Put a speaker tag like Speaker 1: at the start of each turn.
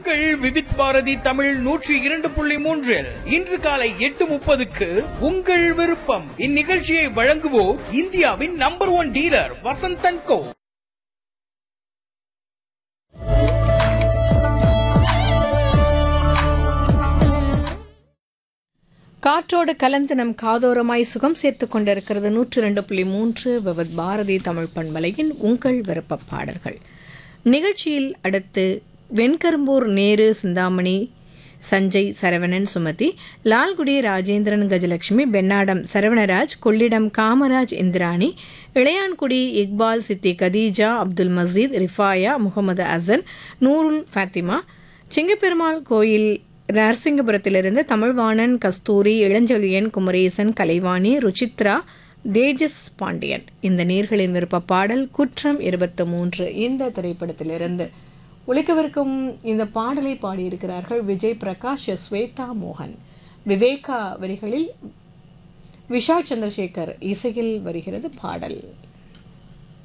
Speaker 1: உங்கள் விவித் பாரதி தமிழ் நூற்றி இரண்டு புள்ளி மூன்றில் இன்று காலை எட்டு முப்பதுக்கு உங்கள் விருப்பம் இந்நிகழ்ச்சியை வழங்குவோர் இந்தியாவின் number one dealer Vasanthan co
Speaker 2: காற்றோடு கலந்து நம் காதோரமாய் சுகம் சேர்த்துக் கொண்டிருக்கிறது நூற்று ரெண்டு புள்ளி மூன்று விவத் பாரதி தமிழ் பண்பலையின் உங்கள் விருப்ப பாடல்கள் நிகழ்ச்சியில் அடுத்து வெண்கரும்பூர் நேரு சிந்தாமணி சஞ்சய் சரவணன் சுமதி லால்குடி ராஜேந்திரன் கஜலட்சுமி பென்னாடம் சரவணராஜ் கொள்ளிடம் காமராஜ் இந்திராணி இளையான்குடி இக்பால் சித்தி கதீஜா அப்துல் மசீத் ரிஃபாயா முகமது அசன் நூருல் ஃபாத்திமா சிங்கப்பெருமாள் கோயில் நரசிங்கபுரத்திலிருந்து தமிழ்வாணன் கஸ்தூரி இளஞ்செழியன் குமரேசன் கலைவாணி ருச்சித்ரா தேஜஸ் பாண்டியன் இந்த நீர்களின் விருப்ப பாடல் குற்றம் இருபத்து மூன்று இந்த திரைப்படத்திலிருந்து ஒழிக்கவிருக்கும் இந்த பாடலை பாடியிருக்கிறார்கள் விஜய் பிரகாஷ் ஸ்வேதா மோகன் விவேகா வரிகளில் விஷா சந்திரசேகர் இசையில் வருகிறது பாடல்